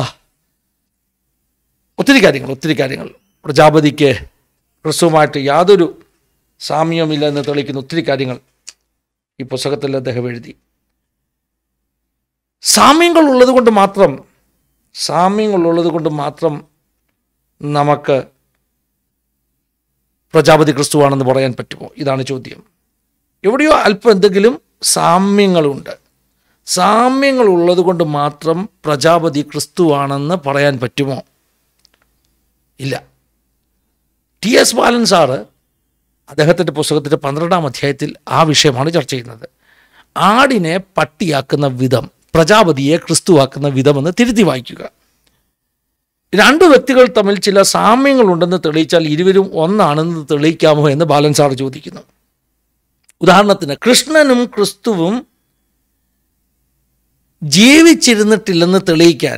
ഒത്തിരി കാര്യങ്ങൾ ഒത്തിരി കാര്യങ്ങൾ പ്രജാപതിക്ക് ക്രിസ്തുവുമായിട്ട് യാതൊരു സാമ്യവുമില്ല എന്ന് തെളിയിക്കുന്ന ഒത്തിരി കാര്യങ്ങൾ ഈ പുസ്തകത്തിൽ അദ്ദേഹം എഴുതി സാമ്യങ്ങൾ ഉള്ളത് കൊണ്ട് മാത്രം സാമ്യങ്ങൾ ഉള്ളത് കൊണ്ട് മാത്രം നമുക്ക് പ്രജാപതി ക്രിസ്തുവാണെന്ന് പറയാൻ പറ്റുമോ ഇതാണ് ചോദ്യം എവിടെയോ അല്പം എന്തെങ്കിലും സാമ്യങ്ങളുണ്ട് സാമ്യങ്ങൾ ഉള്ളത് കൊണ്ട് മാത്രം പ്രജാപതി ക്രിസ്തുവാണെന്ന് പറയാൻ പറ്റുമോ ഇല്ല ടി എസ് ബാലൻ സാറ് അദ്ദേഹത്തിൻ്റെ പുസ്തകത്തിൻ്റെ പന്ത്രണ്ടാം അധ്യായത്തിൽ ആ വിഷയമാണ് ചർച്ച ചെയ്യുന്നത് ആടിനെ പട്ടിയാക്കുന്ന വിധം പ്രജാപതിയെ ക്രിസ്തുവാക്കുന്ന വിധമെന്ന് തിരുത്തി വായിക്കുക രണ്ട് വ്യക്തികൾ തമ്മിൽ ചില സാമ്യങ്ങളുണ്ടെന്ന് തെളിയിച്ചാൽ ഇരുവരും ഒന്നാണെന്ന് തെളിയിക്കാമോ എന്ന് ബാലൻ സാർ ചോദിക്കുന്നു ഉദാഹരണത്തിന് കൃഷ്ണനും ക്രിസ്തുവും ജീവിച്ചിരുന്നിട്ടില്ലെന്ന് തെളിയിക്കാൻ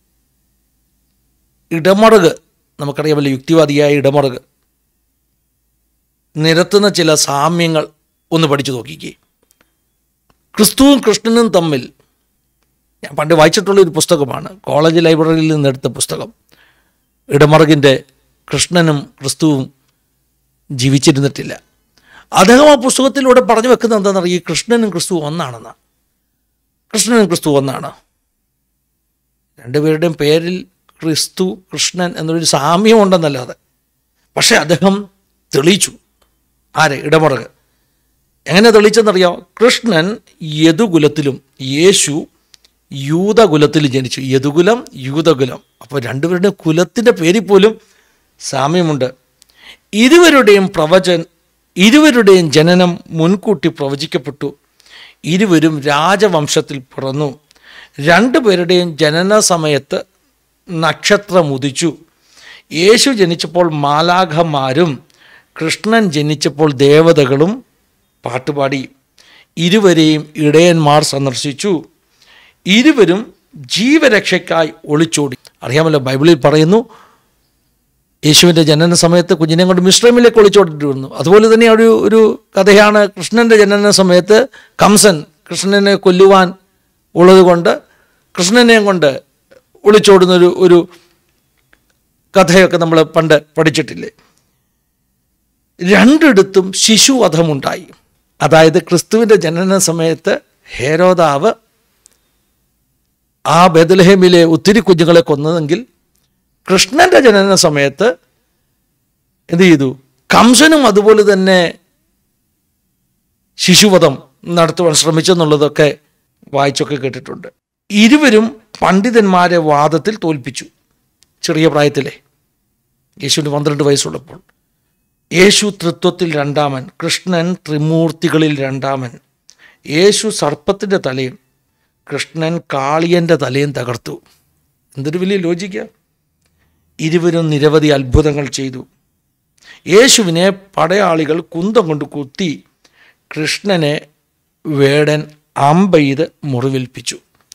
ഇടമറുക് നമുക്കറിയാമല്ലോ യുക്തിവാദിയായ ഇടമറുക് നിരത്തുന്ന ചില സാമ്യങ്ങൾ ഒന്ന് പഠിച്ചു നോക്കിക്കേ ക്രിസ്തുവും കൃഷ്ണനും തമ്മിൽ ഞാൻ പണ്ട് വായിച്ചിട്ടുള്ള ഒരു പുസ്തകമാണ് കോളേജ് ലൈബ്രറിയിൽ നിന്ന് എടുത്ത പുസ്തകം ഇടമറുകിൻ്റെ കൃഷ്ണനും ക്രിസ്തുവും ജീവിച്ചിരുന്നിട്ടില്ല അദ്ദേഹം ആ പുസ്തകത്തിലൂടെ പറഞ്ഞു വെക്കുന്നത് എന്താണെന്ന് ഈ കൃഷ്ണനും ക്രിസ്തുവും ഒന്നാണെന്ന് കൃഷ്ണനും ക്രിസ്തു ഒന്നാണ് രണ്ടുപേരുടെയും പേരിൽ ക്രിസ്തു കൃഷ്ണൻ എന്നൊരു സാമ്യം ഉണ്ടെന്നല്ലാതെ പക്ഷേ അദ്ദേഹം തെളിയിച്ചു ആരെ ഇടമറുക എങ്ങനെ തെളിയിച്ചെന്നറിയാം കൃഷ്ണൻ യദുകുലത്തിലും യേശു യൂതകുലത്തിലും ജനിച്ചു യദുകുലം യൂതകുലം അപ്പോൾ രണ്ടുപേരുടെയും കുലത്തിൻ്റെ പേരിൽ പോലും സാമ്യമുണ്ട് ഇരുവരുടെയും പ്രവചൻ ഇരുവരുടെയും ജനനം മുൻകൂട്ടി പ്രവചിക്കപ്പെട്ടു ഇരുവരും രാജവംശത്തിൽ പിറന്നു രണ്ടുപേരുടെയും ജനന സമയത്ത് നക്ഷത്രം ഉദിച്ചു യേശു ജനിച്ചപ്പോൾ മാലാഖമാരും കൃഷ്ണൻ ജനിച്ചപ്പോൾ ദേവതകളും പാട്ടുപാടി ഇരുവരെയും ഇടയന്മാർ സന്ദർശിച്ചു ഇരുവരും ജീവരക്ഷയ്ക്കായി ഒളിച്ചോടി അറിയാമല്ലോ ബൈബിളിൽ പറയുന്നു യേശുവിൻ്റെ ജനന സമയത്ത് കുഞ്ഞിനെ കൊണ്ട് മിശ്രമിലേക്ക് ഒളിച്ചോട്ടിട്ട് വന്നു അതുപോലെ തന്നെ ഒരു ഒരു കഥയാണ് കൃഷ്ണൻ്റെ ജനന സമയത്ത് കംസൻ കൃഷ്ണനെ കൊല്ലുവാൻ ഉള്ളത് കൊണ്ട് കൃഷ്ണനെയും കൊണ്ട് ഒളിച്ചോടുന്നൊരു ഒരു കഥയൊക്കെ നമ്മൾ പണ്ട് പഠിച്ചിട്ടില്ലേ രണ്ടിടത്തും ശിശുവധമുണ്ടായി അതായത് ക്രിസ്തുവിൻ്റെ ജനന സമയത്ത് ഹേരോദാവ് ആ ബദലഹേമിലെ ഒത്തിരി കുഞ്ഞുങ്ങളെ കൊന്നതെങ്കിൽ കൃഷ്ണന്റെ ജനന സമയത്ത് എന്ത് ചെയ്തു കംസനും അതുപോലെ തന്നെ ശിശുവധം നടത്തുവാൻ ശ്രമിച്ചെന്നുള്ളതൊക്കെ വായിച്ചൊക്കെ കേട്ടിട്ടുണ്ട് ഇരുവരും പണ്ഡിതന്മാരെ വാദത്തിൽ തോൽപ്പിച്ചു ചെറിയ പ്രായത്തിലെ യേശുവിന് പന്ത്രണ്ട് വയസ്സുള്ളപ്പോൾ യേശു തൃത്വത്തിൽ രണ്ടാമൻ കൃഷ്ണൻ ത്രിമൂർത്തികളിൽ രണ്ടാമൻ യേശു സർപ്പത്തിൻ്റെ തലയും കൃഷ്ണൻ കാളിയൻ്റെ തലയും തകർത്തു എന്തൊരു വലിയ ലോജിക്ക ഇരുവരും നിരവധി അത്ഭുതങ്ങൾ ചെയ്തു യേശുവിനെ പടയാളികൾ കുന്തം കൊണ്ട് കുത്തി കൃഷ്ണനെ വേടൻ അമ്പെയ്ത് മുറിവേൽപ്പിച്ചു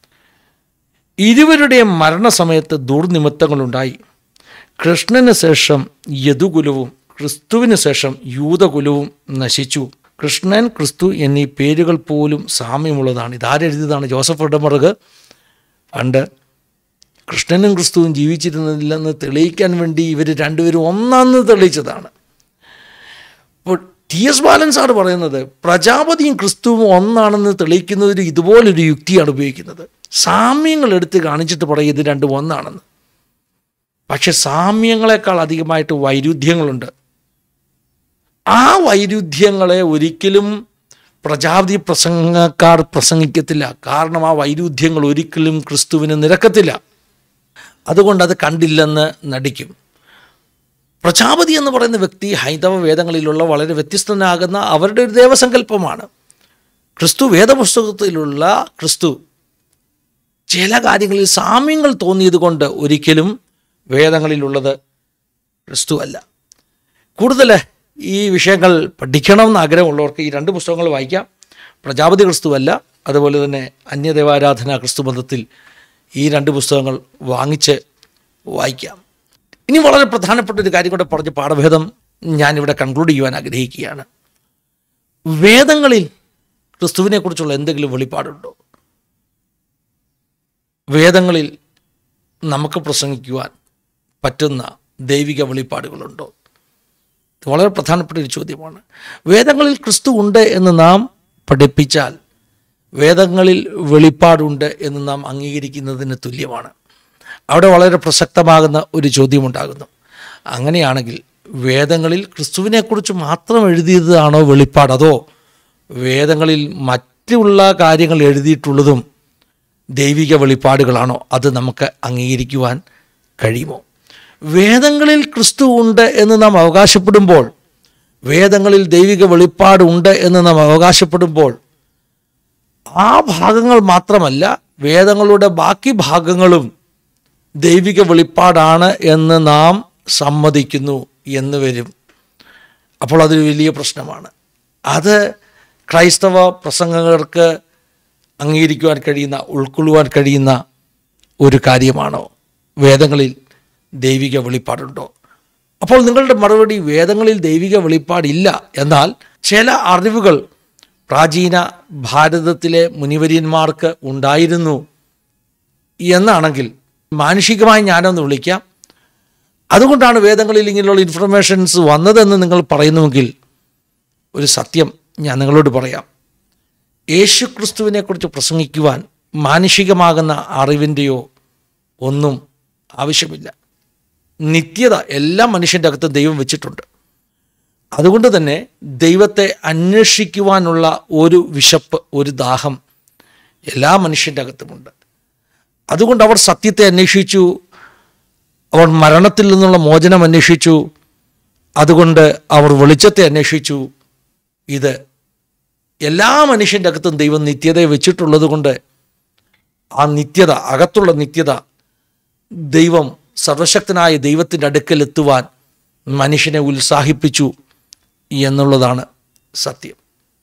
ഇരുവരുടെയും മരണസമയത്ത് ദുർനിമിത്തങ്ങളുണ്ടായി കൃഷ്ണന് ശേഷം യദുകുലവും ക്രിസ്തുവിന് ശേഷം യൂതകുലവും നശിച്ചു കൃഷ്ണൻ ക്രിസ്തു എന്നീ പേരുകൾ പോലും സാമ്യമുള്ളതാണ് ഇതാരെഴുതിയതാണ് ജോസഫ് ഇടമറുക് പണ്ട് കൃഷ്ണനും ക്രിസ്തുവും ജീവിച്ചിരുന്നില്ലെന്ന് തെളിയിക്കാൻ വേണ്ടി ഇവർ രണ്ടുപേരും ഒന്നാന്ന് തെളിയിച്ചതാണ് അപ്പോൾ ടി എസ് ബാലൻ സാർ പറയുന്നത് പ്രജാപതിയും ക്രിസ്തുവും ഒന്നാണെന്ന് തെളിയിക്കുന്നതിന് ഇതുപോലൊരു യുക്തിയാണ് ഉപയോഗിക്കുന്നത് സാമ്യങ്ങൾ എടുത്ത് കാണിച്ചിട്ട് പറയും ഇത് രണ്ടും ഒന്നാണെന്ന് പക്ഷെ സാമ്യങ്ങളെക്കാൾ അധികമായിട്ട് വൈരുദ്ധ്യങ്ങളുണ്ട് ആ വൈരുദ്ധ്യങ്ങളെ ഒരിക്കലും പ്രജാപതി പ്രസംഗക്കാർ പ്രസംഗിക്കത്തില്ല കാരണം ആ വൈരുദ്ധ്യങ്ങൾ ഒരിക്കലും ക്രിസ്തുവിന് നിരക്കത്തില്ല അതുകൊണ്ട് അത് കണ്ടില്ലെന്ന് നടിക്കും പ്രജാപതി എന്ന് പറയുന്ന വ്യക്തി ഹൈന്ദവ വേദങ്ങളിലുള്ള വളരെ വ്യത്യസ്തനാകുന്ന അവരുടെ ഒരു ദേവസങ്കല്പമാണ് ക്രിസ്തു വേദപുസ്തകത്തിലുള്ള ക്രിസ്തു ചില കാര്യങ്ങളിൽ സാമ്യങ്ങൾ തോന്നിയത് കൊണ്ട് ഒരിക്കലും വേദങ്ങളിലുള്ളത് ക്രിസ്തു അല്ല കൂടുതൽ ഈ വിഷയങ്ങൾ പഠിക്കണമെന്ന് ആഗ്രഹമുള്ളവർക്ക് ഈ രണ്ട് പുസ്തകങ്ങൾ വായിക്കാം പ്രജാപതി ക്രിസ്തുവല്ല അതുപോലെ തന്നെ അന്യദേവാരാധന ക്രിസ്തു ബന്ധത്തിൽ ഈ രണ്ട് പുസ്തകങ്ങൾ വാങ്ങിച്ച് വായിക്കാം ഇനി വളരെ പ്രധാനപ്പെട്ട ഒരു കാര്യം കൂടെ പറഞ്ഞ് പാഠഭേദം ഞാനിവിടെ കൺക്ലൂഡ് ചെയ്യുവാൻ ആഗ്രഹിക്കുകയാണ് വേദങ്ങളിൽ ക്രിസ്തുവിനെക്കുറിച്ചുള്ള എന്തെങ്കിലും വെളിപ്പാടുണ്ടോ വേദങ്ങളിൽ നമുക്ക് പ്രസംഗിക്കുവാൻ പറ്റുന്ന ദൈവിക വെളിപ്പാടുകളുണ്ടോ ഇത് വളരെ പ്രധാനപ്പെട്ട ഒരു ചോദ്യമാണ് വേദങ്ങളിൽ ക്രിസ്തു ഉണ്ട് എന്ന് നാം പഠിപ്പിച്ചാൽ വേദങ്ങളിൽ വെളിപ്പാടുണ്ട് എന്ന് നാം അംഗീകരിക്കുന്നതിന് തുല്യമാണ് അവിടെ വളരെ പ്രസക്തമാകുന്ന ഒരു ചോദ്യമുണ്ടാകുന്നു അങ്ങനെയാണെങ്കിൽ വേദങ്ങളിൽ ക്രിസ്തുവിനെക്കുറിച്ച് മാത്രം എഴുതിയതാണോ വെളിപ്പാട് അതോ വേദങ്ങളിൽ മറ്റുള്ള കാര്യങ്ങൾ എഴുതിയിട്ടുള്ളതും ദൈവിക വെളിപ്പാടുകളാണോ അത് നമുക്ക് അംഗീകരിക്കുവാൻ കഴിയുമോ വേദങ്ങളിൽ ക്രിസ്തു ഉണ്ട് എന്ന് നാം അവകാശപ്പെടുമ്പോൾ വേദങ്ങളിൽ ദൈവിക വെളിപ്പാടുണ്ട് എന്ന് നാം അവകാശപ്പെടുമ്പോൾ ആ ഭാഗങ്ങൾ മാത്രമല്ല വേദങ്ങളുടെ ബാക്കി ഭാഗങ്ങളും ദൈവിക വെളിപ്പാടാണ് എന്ന് നാം സമ്മതിക്കുന്നു എന്ന് വരും അപ്പോൾ അതൊരു വലിയ പ്രശ്നമാണ് അത് ക്രൈസ്തവ പ്രസംഗകർക്ക് അംഗീകരിക്കുവാൻ കഴിയുന്ന ഉൾക്കൊള്ളുവാൻ കഴിയുന്ന ഒരു കാര്യമാണോ വേദങ്ങളിൽ ദൈവിക വെളിപ്പാടുണ്ടോ അപ്പോൾ നിങ്ങളുടെ മറുപടി വേദങ്ങളിൽ ദൈവിക വെളിപ്പാടില്ല എന്നാൽ ചില അറിവുകൾ പ്രാചീന ഭാരതത്തിലെ മുനിവര്യന്മാർക്ക് ഉണ്ടായിരുന്നു എന്നാണെങ്കിൽ മാനുഷികമായി ഞാനൊന്ന് വിളിക്കാം അതുകൊണ്ടാണ് വേദങ്ങളിൽ ഇങ്ങനെയുള്ള ഇൻഫർമേഷൻസ് വന്നതെന്ന് നിങ്ങൾ പറയുന്നുവെങ്കിൽ ഒരു സത്യം ഞാൻ നിങ്ങളോട് പറയാം യേശു ക്രിസ്തുവിനെക്കുറിച്ച് പ്രസംഗിക്കുവാൻ മാനുഷികമാകുന്ന അറിവിൻ്റെയോ ഒന്നും ആവശ്യമില്ല നിത്യത എല്ലാ മനുഷ്യൻ്റെ അകത്ത് ദൈവം വെച്ചിട്ടുണ്ട് അതുകൊണ്ട് തന്നെ ദൈവത്തെ അന്വേഷിക്കുവാനുള്ള ഒരു വിശപ്പ് ഒരു ദാഹം എല്ലാ മനുഷ്യൻ്റെ അകത്തുമുണ്ട് അതുകൊണ്ട് അവർ സത്യത്തെ അന്വേഷിച്ചു അവർ മരണത്തിൽ നിന്നുള്ള മോചനം അന്വേഷിച്ചു അതുകൊണ്ട് അവർ വെളിച്ചത്തെ അന്വേഷിച്ചു ഇത് എല്ലാ മനുഷ്യൻ്റെ അകത്തും ദൈവം നിത്യതയെ വെച്ചിട്ടുള്ളത് കൊണ്ട് ആ നിത്യത അകത്തുള്ള നിത്യത ദൈവം സർവശക്തനായ ദൈവത്തിൻ്റെ അടുക്കൽ എത്തുവാൻ മനുഷ്യനെ ഉത്സാഹിപ്പിച്ചു എന്നുള്ളതാണ് സത്യം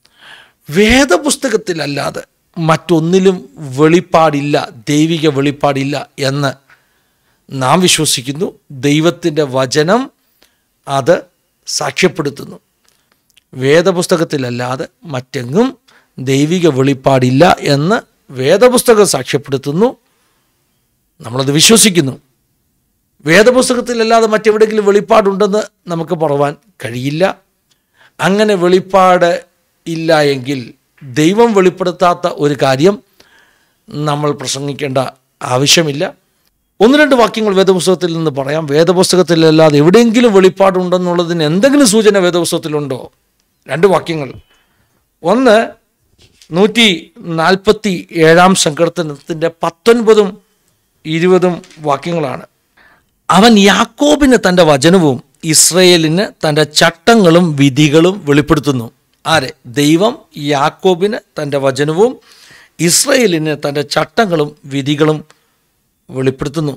വേദപുസ്തകത്തിലല്ലാതെ മറ്റൊന്നിലും വെളിപ്പാടില്ല ദൈവിക വെളിപ്പാടില്ല എന്ന് നാം വിശ്വസിക്കുന്നു ദൈവത്തിൻ്റെ വചനം അത് സാക്ഷ്യപ്പെടുത്തുന്നു വേദപുസ്തകത്തിലല്ലാതെ മറ്റെങ്ങും ദൈവിക വെളിപ്പാടില്ല എന്ന് വേദപുസ്തകം സാക്ഷ്യപ്പെടുത്തുന്നു നമ്മളത് വിശ്വസിക്കുന്നു വേദപുസ്തകത്തിലല്ലാതെ മറ്റെവിടെയെങ്കിലും വെളിപ്പാടുണ്ടെന്ന് നമുക്ക് പറവാൻ കഴിയില്ല അങ്ങനെ വെളിപ്പാട് ഇല്ല എങ്കിൽ ദൈവം വെളിപ്പെടുത്താത്ത ഒരു കാര്യം നമ്മൾ പ്രസംഗിക്കേണ്ട ആവശ്യമില്ല ഒന്ന് രണ്ട് വാക്യങ്ങൾ വേദപുസ്തകത്തിൽ നിന്ന് പറയാം വേദപുസ്തകത്തിലല്ലാതെ എവിടെയെങ്കിലും വെളിപ്പാടുണ്ടെന്നുള്ളതിന് എന്തെങ്കിലും സൂചന വേദപുസ്തകത്തിലുണ്ടോ രണ്ട് വാക്യങ്ങൾ ഒന്ന് നൂറ്റി നാൽപ്പത്തി ഏഴാം സങ്കീർത്തനത്തിൻ്റെ പത്തൊൻപതും ഇരുപതും വാക്യങ്ങളാണ് അവൻ യാക്കോബിന് തൻ്റെ വചനവും ഇസ്രയേലിന് തൻ്റെ ചട്ടങ്ങളും വിധികളും വെളിപ്പെടുത്തുന്നു ആരെ ദൈവം യാക്കോബിന് തൻ്റെ വചനവും ഇസ്രയേലിന് തൻ്റെ ചട്ടങ്ങളും വിധികളും വെളിപ്പെടുത്തുന്നു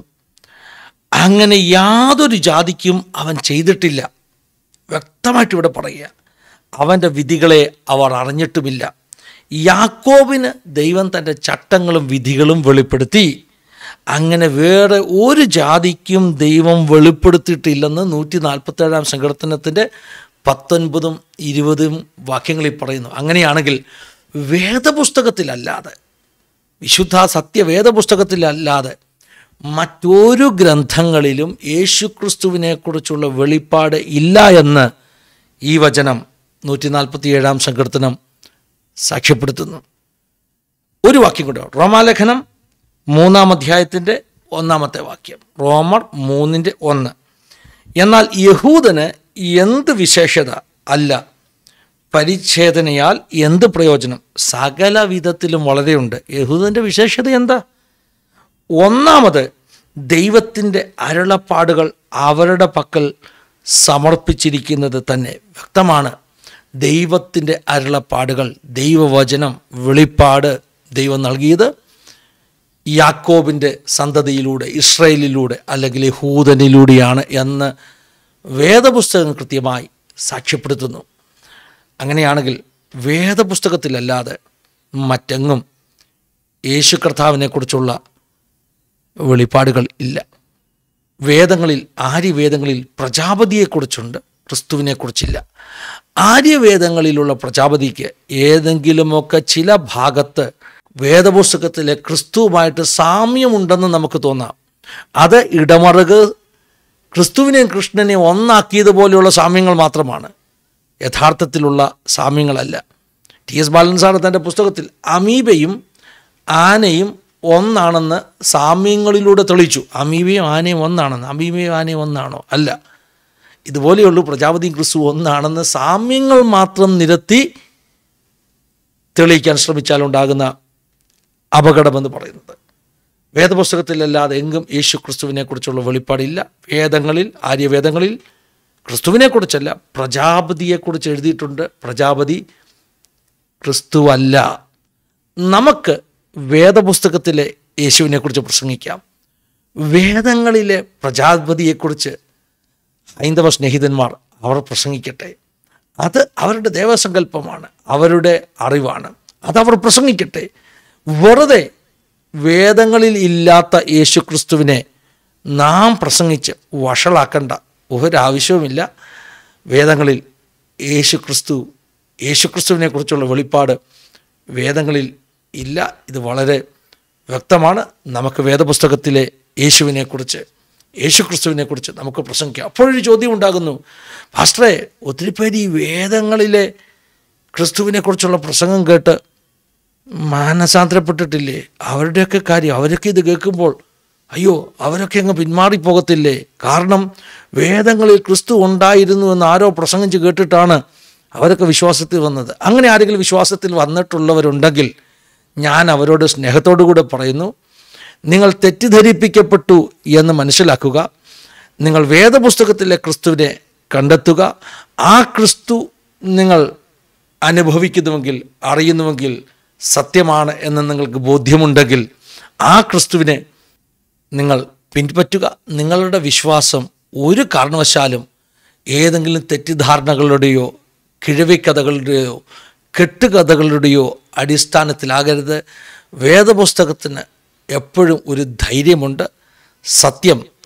അങ്ങനെ യാതൊരു ജാതിക്കും അവൻ ചെയ്തിട്ടില്ല വ്യക്തമായിട്ട് ഇവിടെ പറയുക അവൻ്റെ വിധികളെ അവർ അറിഞ്ഞിട്ടുമില്ല യാക്കോബിന് ദൈവം തൻ്റെ ചട്ടങ്ങളും വിധികളും വെളിപ്പെടുത്തി അങ്ങനെ വേറെ ഒരു ജാതിക്കും ദൈവം വെളിപ്പെടുത്തിയിട്ടില്ലെന്ന് നൂറ്റി നാൽപ്പത്തേഴാം സങ്കീർത്തനത്തിൻ്റെ പത്തൊൻപതും ഇരുപതും വാക്യങ്ങളിൽ പറയുന്നു അങ്ങനെയാണെങ്കിൽ വേദപുസ്തകത്തിലല്ലാതെ വിശുദ്ധ സത്യവേദപുസ്തകത്തിലല്ലാതെ മറ്റൊരു ഗ്രന്ഥങ്ങളിലും യേശുക്രിസ്തുവിനെക്കുറിച്ചുള്ള വെളിപ്പാട് ഇല്ല എന്ന് ഈ വചനം നൂറ്റി നാൽപ്പത്തി ഏഴാം സങ്കീർത്തനം സാക്ഷ്യപ്പെടുത്തുന്നു ഒരു വാക്യം കൂടെ റോമാലേഖനം മൂന്നാം അധ്യായത്തിൻ്റെ ഒന്നാമത്തെ വാക്യം റോമർ മൂന്നിൻ്റെ ഒന്ന് എന്നാൽ യഹൂദന് എന്ത് വിശേഷത അല്ല പരിച്ഛേദനയാൽ എന്ത് പ്രയോജനം സകല വിധത്തിലും വളരെയുണ്ട് യഹൂദൻ്റെ വിശേഷത എന്താ ഒന്നാമത് ദൈവത്തിൻ്റെ അരുളപ്പാടുകൾ അവരുടെ പക്കൽ സമർപ്പിച്ചിരിക്കുന്നത് തന്നെ വ്യക്തമാണ് ദൈവത്തിൻ്റെ അരുളപ്പാടുകൾ ദൈവവചനം വെളിപ്പാട് ദൈവം നൽകിയത് യാക്കോബിൻ്റെ സന്തതിയിലൂടെ ഇസ്രയേലിലൂടെ അല്ലെങ്കിൽ യഹൂദനിലൂടെയാണ് എന്ന് വേദപുസ്തകം കൃത്യമായി സാക്ഷ്യപ്പെടുത്തുന്നു അങ്ങനെയാണെങ്കിൽ വേദപുസ്തകത്തിലല്ലാതെ മറ്റെങ്ങും യേശു കർത്താവിനെക്കുറിച്ചുള്ള വെളിപ്പാടുകൾ ഇല്ല വേദങ്ങളിൽ ആര്യവേദങ്ങളിൽ പ്രജാപതിയെക്കുറിച്ചുണ്ട് ക്രിസ്തുവിനെക്കുറിച്ചില്ല ആര്യവേദങ്ങളിലുള്ള പ്രജാപതിക്ക് ഏതെങ്കിലുമൊക്കെ ചില ഭാഗത്ത് വേദപുസ്തകത്തിലെ ക്രിസ്തുവുമായിട്ട് സാമ്യമുണ്ടെന്ന് നമുക്ക് തോന്നാം അത് ഇടമറുക് ക്രിസ്തുവിനെയും കൃഷ്ണനെയും ഒന്നാക്കിയതുപോലെയുള്ള സാമ്യങ്ങൾ മാത്രമാണ് യഥാർത്ഥത്തിലുള്ള സാമ്യങ്ങളല്ല ടി എസ് ബാലൻ സാർ തൻ്റെ പുസ്തകത്തിൽ അമീബയും ആനയും ഒന്നാണെന്ന് സാമ്യങ്ങളിലൂടെ തെളിയിച്ചു അമീബയും ആനയും ഒന്നാണെന്ന് അമീബയും ആനയും ഒന്നാണോ അല്ല ഇതുപോലെയുള്ളൂ പ്രജാപതിയും ക്രിസ്തു ഒന്നാണെന്ന് സാമ്യങ്ങൾ മാത്രം നിരത്തി തെളിയിക്കാൻ ശ്രമിച്ചാൽ ഉണ്ടാകുന്ന അപകടമെന്ന് പറയുന്നത് വേദപുസ്തകത്തിലല്ലാതെ എങ്കും യേശു ക്രിസ്തുവിനെക്കുറിച്ചുള്ള വെളിപ്പാടില്ല വേദങ്ങളിൽ ആര്യവേദങ്ങളിൽ ക്രിസ്തുവിനെക്കുറിച്ചല്ല പ്രജാപതിയെക്കുറിച്ച് എഴുതിയിട്ടുണ്ട് പ്രജാപതി ക്രിസ്തുവല്ല നമുക്ക് വേദപുസ്തകത്തിലെ യേശുവിനെക്കുറിച്ച് പ്രസംഗിക്കാം വേദങ്ങളിലെ പ്രജാപതിയെക്കുറിച്ച് ഹൈന്ദവ സ്നേഹിതന്മാർ അവർ പ്രസംഗിക്കട്ടെ അത് അവരുടെ ദേവസങ്കല്പമാണ് അവരുടെ അറിവാണ് അതവർ പ്രസംഗിക്കട്ടെ വെറുതെ വേദങ്ങളിൽ ഇല്ലാത്ത യേശു ക്രിസ്തുവിനെ നാം പ്രസംഗിച്ച് വഷളാക്കണ്ട ഒരാവശ്യവുമില്ല വേദങ്ങളിൽ യേശു ക്രിസ്തു യേശു ക്രിസ്തുവിനെക്കുറിച്ചുള്ള വെളിപ്പാട് വേദങ്ങളിൽ ഇല്ല ഇത് വളരെ വ്യക്തമാണ് നമുക്ക് വേദപുസ്തകത്തിലെ യേശുവിനെക്കുറിച്ച് യേശു ക്രിസ്തുവിനെക്കുറിച്ച് നമുക്ക് പ്രസംഗിക്കാം അപ്പോഴൊരു ചോദ്യം ഉണ്ടാകുന്നു പാസ്റ്ററെ ഒത്തിരി പേര് ഈ വേദങ്ങളിലെ ക്രിസ്തുവിനെക്കുറിച്ചുള്ള പ്രസംഗം കേട്ട് മാനസാന്തരപ്പെട്ടിട്ടില്ലേ അവരുടെയൊക്കെ കാര്യം അവരൊക്കെ ഇത് കേൾക്കുമ്പോൾ അയ്യോ അവരൊക്കെ അങ്ങ് പിന്മാറിപ്പോകത്തില്ലേ കാരണം വേദങ്ങളിൽ ക്രിസ്തു ഉണ്ടായിരുന്നു എന്ന് ആരോ പ്രസംഗിച്ച് കേട്ടിട്ടാണ് അവരൊക്കെ വിശ്വാസത്തിൽ വന്നത് അങ്ങനെ ആരെങ്കിലും വിശ്വാസത്തിൽ വന്നിട്ടുള്ളവരുണ്ടെങ്കിൽ ഞാൻ അവരോട് സ്നേഹത്തോടു കൂടെ പറയുന്നു നിങ്ങൾ തെറ്റിദ്ധരിപ്പിക്കപ്പെട്ടു എന്ന് മനസ്സിലാക്കുക നിങ്ങൾ വേദപുസ്തകത്തിലെ ക്രിസ്തുവിനെ കണ്ടെത്തുക ആ ക്രിസ്തു നിങ്ങൾ അനുഭവിക്കുന്നുവെങ്കിൽ അറിയുന്നുവെങ്കിൽ സത്യമാണ് എന്ന് നിങ്ങൾക്ക് ബോധ്യമുണ്ടെങ്കിൽ ആ ക്രിസ്തുവിനെ നിങ്ങൾ പിൻപറ്റുക നിങ്ങളുടെ വിശ്വാസം ഒരു കാരണവശാലും ഏതെങ്കിലും തെറ്റിദ്ധാരണകളുടെയോ കിഴവിക്കഥകളുടെയോ കെട്ടുകഥകളുടെയോ അടിസ്ഥാനത്തിലാകരുത് വേദപുസ്തകത്തിന് എപ്പോഴും ഒരു ധൈര്യമുണ്ട് സത്യം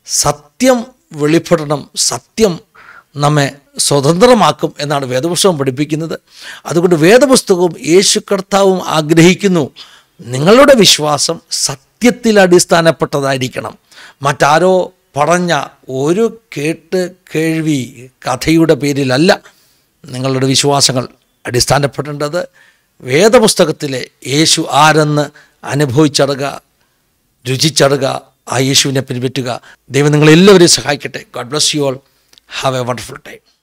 സത്യം വെളിപ്പെടണം സത്യം നമ്മെ സ്വതന്ത്രമാക്കും എന്നാണ് വേദപുസ്തകം പഠിപ്പിക്കുന്നത് അതുകൊണ്ട് വേദപുസ്തകവും യേശു കർത്താവും ആഗ്രഹിക്കുന്നു നിങ്ങളുടെ വിശ്വാസം സത്യത്തിൽ അടിസ്ഥാനപ്പെട്ടതായിരിക്കണം മറ്റാരോ പറഞ്ഞ ഒരു കേട്ട് കേൾവി കഥയുടെ പേരിലല്ല നിങ്ങളുടെ വിശ്വാസങ്ങൾ അടിസ്ഥാനപ്പെടേണ്ടത് വേദപുസ്തകത്തിലെ യേശു ആരെന്ന് അനുഭവിച്ചറിയുക രുചിച്ചറിയുക ആ യേശുവിനെ പിൻപറ്റുക ദൈവം നിങ്ങളെല്ലാവരെയും സഹായിക്കട്ടെ God bless you all have a wonderful time